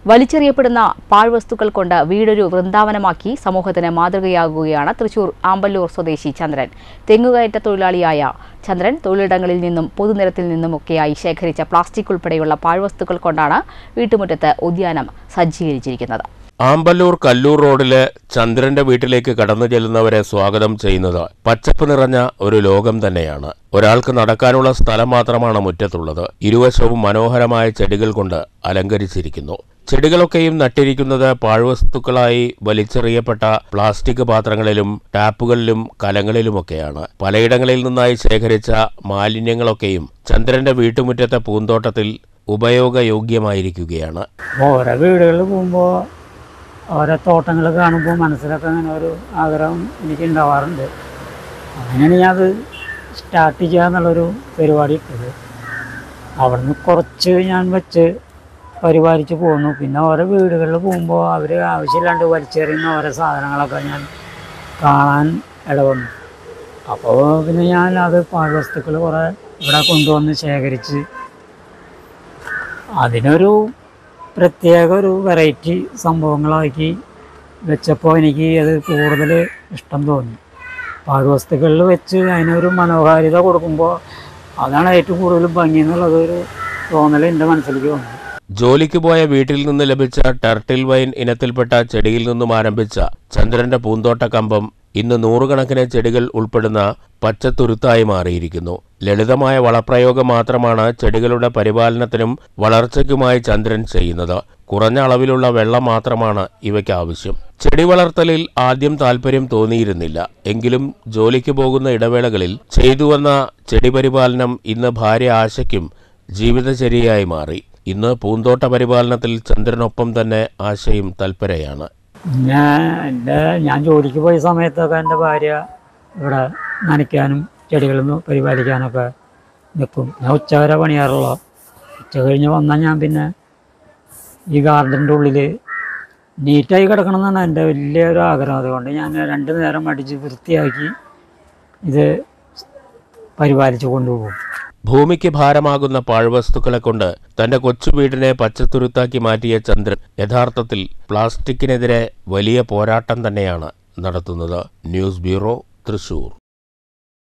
വലിച്ചെറിയപ്പെടുന്ന പാഴ്വസ്തുക്കൾ കൊണ്ട് വീടൊരു വൃന്ദാവനമാക്കി സമൂഹത്തിന് മാതൃകയാകുകയാണ് തൃശൂർ ആമ്പല്ലൂർ സ്വദേശി ചന്ദ്രൻ തെങ്ങുകയറ്റ തൊഴിലാളിയായ ചന്ദ്രൻ തൊഴിലിടങ്ങളിൽ നിന്നും പൊതുനിരത്തിൽ നിന്നുമൊക്കെയായി ശേഖരിച്ച പ്ലാസ്റ്റിക് ഉൾപ്പെടെയുള്ള പാഴ്വസ്തുക്കൾ കൊണ്ടാണ് വീട്ടുമുറ്റത്ത് ഉദ്യാനം സജ്ജീകരിച്ചിരിക്കുന്നത് ആമ്പല്ലൂർ കല്ലൂർ റോഡില് ചന്ദ്രന്റെ വീട്ടിലേക്ക് കടന്നു ചെല്ലുന്നവരെ സ്വാഗതം ചെയ്യുന്നത് പച്ചപ്പ് നിറഞ്ഞ ഒരു ലോകം തന്നെയാണ് ഒരാൾക്ക് നടക്കാനുള്ള സ്ഥലം മാത്രമാണ് മുറ്റത്തുള്ളത് ഇരുവശവും മനോഹരമായ ചെടികൾ കൊണ്ട് അലങ്കരിച്ചിരിക്കുന്നു ചെടികളൊക്കെയും നട്ടിരിക്കുന്നത് പാഴ്വസ്തുക്കളായി വലിച്ചെറിയപ്പെട്ട പ്ലാസ്റ്റിക് പാത്രങ്ങളിലും ടാപ്പുകളിലും കലങ്ങളിലുമൊക്കെയാണ് പലയിടങ്ങളിൽ നിന്നായി ശേഖരിച്ച മാലിന്യങ്ങളൊക്കെയും ചന്ദ്രന്റെ വീട്ടുമുറ്റത്തെ പൂന്തോട്ടത്തിൽ ഉപയോഗയോഗ്യമായിരിക്കുകയാണ് ഓരോ വീടുകളിൽ പോകുമ്പോൾ ഓരോ തോട്ടങ്ങൾ കാണുമ്പോൾ മനസ്സിലൊക്കെ അങ്ങനെ ഒരു ആഗ്രഹം എനിക്ക് ഉണ്ടാവാറുണ്ട് അങ്ങനെയാണ് ഞാൻ അത് സ്റ്റാർട്ട് ചെയ്യുക എന്നുള്ളൊരു പരിപാടി ഇട്ടത് അവിടുന്ന് കുറച്ച് ഞാൻ വെച്ച് പരിപാലിച്ച് പോന്നു പിന്നെ ഓരോ വീടുകളിൽ പോകുമ്പോൾ അവർ ആവശ്യമില്ലാണ്ട് വലിച്ചെറിയുന്ന ഓരോ സാധനങ്ങളൊക്കെ ഞാൻ കാണാൻ ഇടവന്നു അപ്പോൾ പിന്നെ ഞാൻ അത് പാഴ്വസ്തുക്കൾ കുറേ ഇവിടെ കൊണ്ടുവന്ന് ശേഖരിച്ച് അതിനൊരു പ്രത്യേക ഒരു വെറൈറ്റി സംഭവങ്ങളാക്കി വെച്ചപ്പോൾ എനിക്ക് അത് കൂടുതൽ ഇഷ്ടം തോന്നി പാഴ്വസ്തുക്കളിൽ വെച്ച് അതിനൊരു മനോഹാരിത കൊടുക്കുമ്പോൾ അതാണ് ഏറ്റവും കൂടുതൽ ഭംഗി എന്നുള്ളത് ഒരു തോന്നൽ എൻ്റെ മനസ്സിലേക്ക് വന്നു ജോലിക്ക് പോയ വീട്ടിൽ നിന്ന് ലഭിച്ച ടർട്ടിൽ വൈൻ ഇനത്തിൽപ്പെട്ട ചെടിയിൽ നിന്നും ആരംഭിച്ച ചന്ദ്രന്റെ പൂന്തോട്ട കമ്പം ഇന്ന് നൂറുകണക്കിന് ചെടികൾ ഉൾപ്പെടുന്ന പച്ചത്തുരുത്തായി മാറിയിരിക്കുന്നു ലളിതമായ വളപ്രയോഗം മാത്രമാണ് ചെടികളുടെ പരിപാലനത്തിനും വളർച്ചയ്ക്കുമായി ചന്ദ്രൻ ചെയ്യുന്നത് കുറഞ്ഞ അളവിലുള്ള വെള്ളം മാത്രമാണ് ഇവയ്ക്ക് ആവശ്യം ചെടി വളർത്തലിൽ ആദ്യം താല്പര്യം തോന്നിയിരുന്നില്ല എങ്കിലും ജോലിക്ക് പോകുന്ന ഇടവേളകളിൽ ചെയ്തുവന്ന ചെടി പരിപാലനം ഇന്ന് ഭാര്യ ആശയ്ക്കും ജീവിതചര്യയായി മാറി ഇന്ന് പൂന്തോട്ട പരിപാലനത്തിൽ ചന്ദ്രനൊപ്പം തന്നെ ആശയും തൽപരയാണ് പിന്നെ എൻ്റെ ഞാൻ ജോലിക്ക് പോയ സമയത്തൊക്കെ എൻ്റെ ഭാര്യ ഇവിടെ നനയ്ക്കാനും ചെടികളിൽ പരിപാലിക്കാനൊക്കെ നിൽക്കും ഞാൻ ഉച്ചവരെ പണിയാറുള്ളൂ ഉച്ച കഴിഞ്ഞ് വന്നാൽ ഞാൻ പിന്നെ ഈ ഗാർഡൻ്റെ ഉള്ളിൽ നീറ്റായി കിടക്കണം എന്നാണ് എൻ്റെ വലിയൊരു ആഗ്രഹം അതുകൊണ്ട് ഞാൻ രണ്ട് നേരം അടിച്ച് വൃത്തിയാക്കി ഇത് പരിപാലിച്ച് കൊണ്ടുപോകും ഭൂമിക്ക് ഭാരമാകുന്ന പാഴ്വസ്തുക്കളെ കൊണ്ട് തന്റെ കൊച്ചു വീടിനെ പച്ചത്തുരുത്താക്കി മാറ്റിയ ചന്ദ്രൻ യഥാർത്ഥത്തിൽ പ്ലാസ്റ്റിക്കിനെതിരെ വലിയ പോരാട്ടം തന്നെയാണ് നടത്തുന്നത് ന്യൂസ് ബ്യൂറോ തൃശൂർ